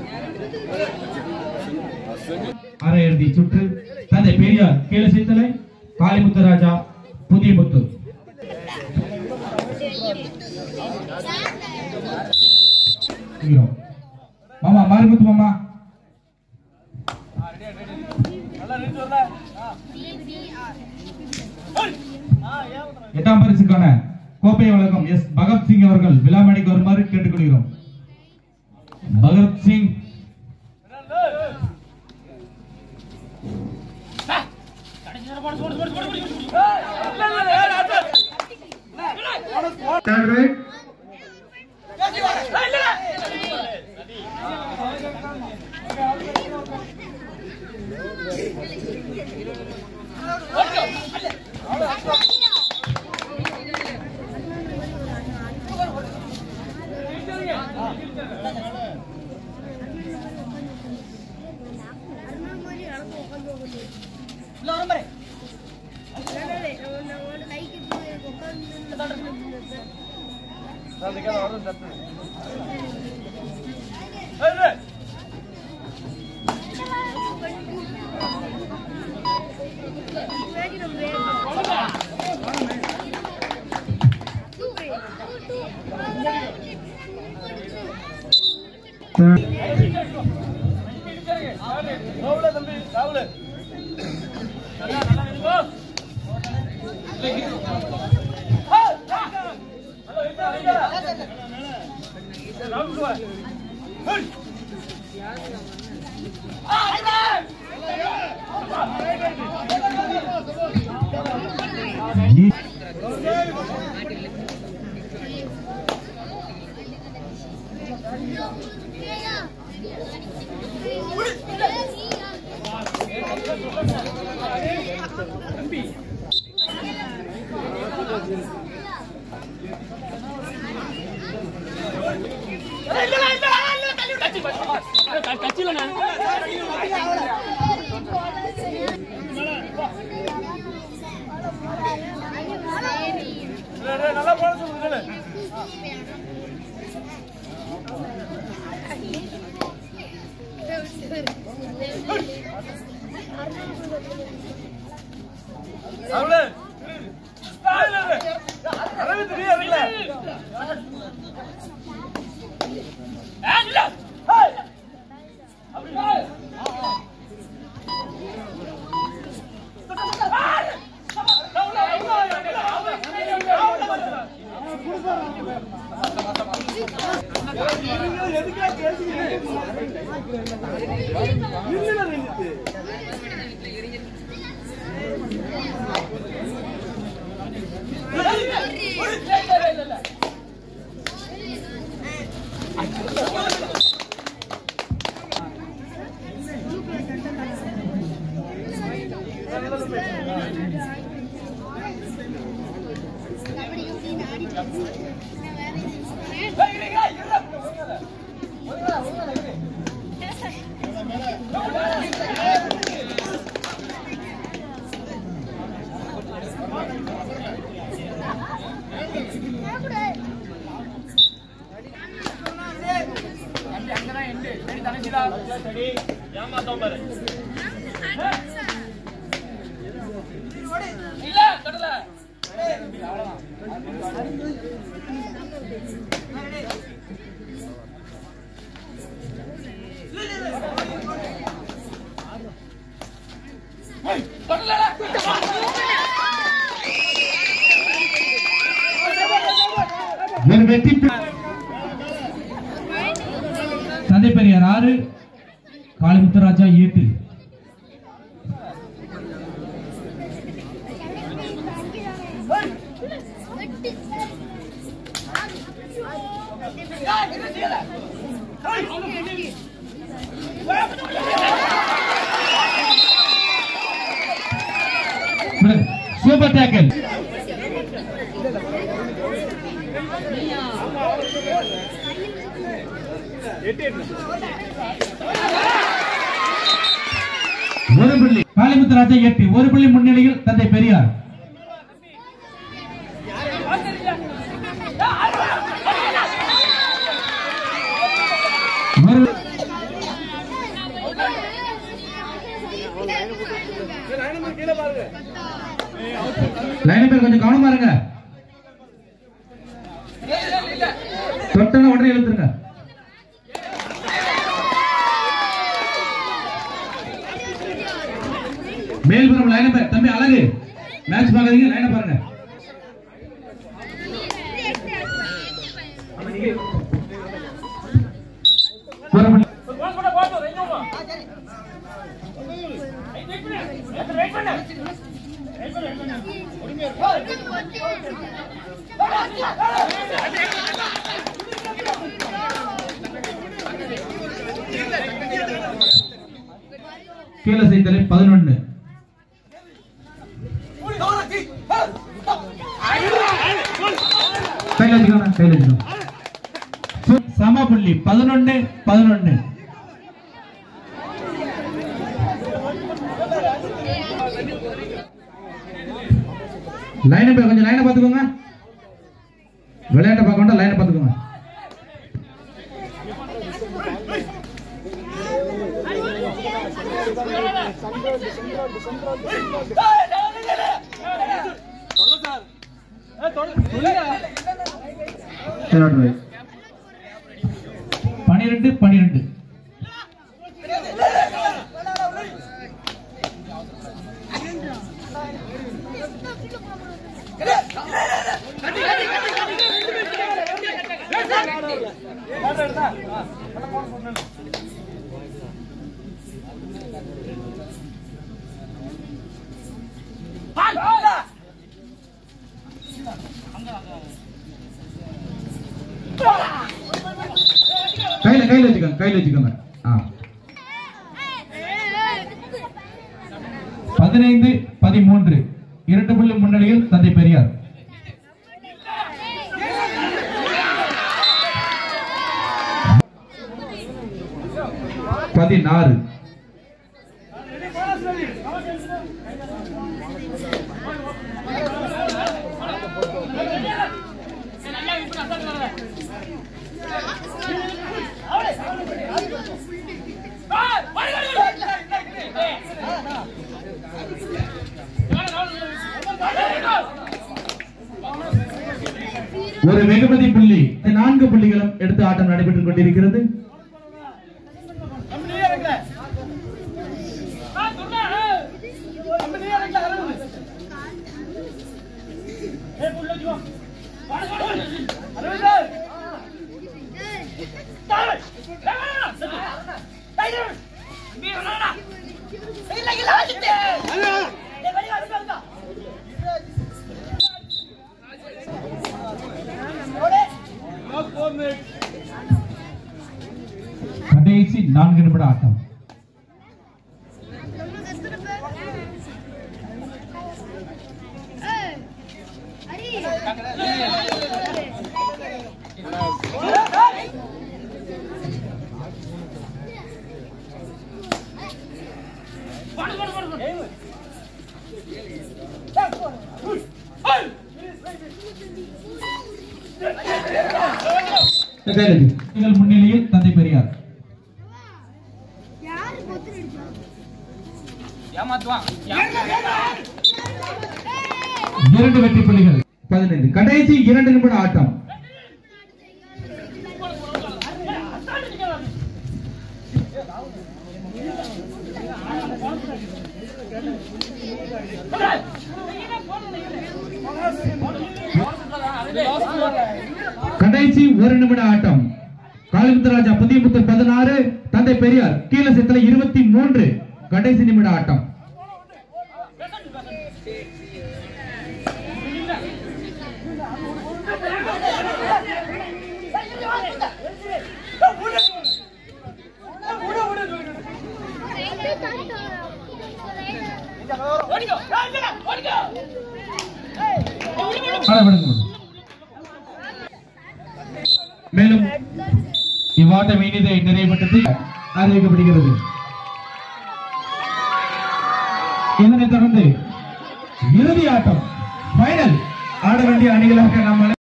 அரையிறுதி சுற்று தந்தை பெரியார் கீழசித்தலை காளிமுத்துராஜா புதிய முத்து மாமா மாரிமுத்து மாமா எட்டாம் பரிசுக்கான கோப்பை வழங்கும் எஸ் பகத்சிங் அவர்கள் விழாமணிக்கு வருமாறு கேட்டுக்கொள்கிறோம் பகத்சிங் Third right. ஒரு வெற்றி பெ- தந்தை பெரியார் ஆறு காளிமுத்துராஜா எட்டு சூப்பர் டேக்கல் ஒரு புள்ளி காளிமுத்துராஜா எட்டு ஒரு புள்ளி முன்னிலையில் தந்தை பெரியார் ஒரு தொட்டன உடனே இழுத்துருங்க மேல்புறம் லைன பாரு தம்பி அழகு மேட்ச் பாக்காதீங்க லைன பாருங்க புறப்பட்டு கீழே செய்தலை பதினொன்னு கையில வச்சுக்கோங்க கையில வச்சுக்கோங்க சு- சம புள்ளி பதினொன்னு பதினொன்னு லைனை கொஞ்சம் லைனை பார்த்துக்கோங்க விளையாட்டை பார்க்க வேண்டாம் லைனை பார்த்துக்கோங்க பனிரெண்டு பனிரெண்டு கையில கையில வச்சுக்கோங்க கையில வச்சுக்கோங்க ஆ பதினைந்து பதிமூன்று இரண்டு புள்ளி முன்னணியில் தந்தை பெரியார் பதினாறு ஒரு வெகுமதி புள்ளி நான்கு புள்ளிகளும் எடுத்து ஆட்டம் நடைபெற்றுக் கொண்டிருக்கிறது கடைசி நான்கு நிமிட ஆட்டம் நீங்கள் முன்னிலையில் தந்தை பெரியார் யாரு பொத்து இரண்டு வெற்றி புள்ளிகள் பதினைந்து கடைசி இரண்டு நிமிட ஆட்டம் கடைசி ஒரு நிமிட ஆட்டம் காளிமுத்துராஜா புதியமுத்தூர் பதினாறு தந்தை பெரியார் கீழ சித்தல இருபத்தி மூன்று கடைசி நிமிட ஆட்டம் ஆட விடுங்க. மேலும் இவ்வாட்டம் இனிதை நிறைவேற்றத்தை அறிவிக்கப்படுகிறது இதனைத் தொடர்ந்து இறுதி ஆட்டம் ஃபைனல் ஆட வேண்டிய அணிகளாக நாம்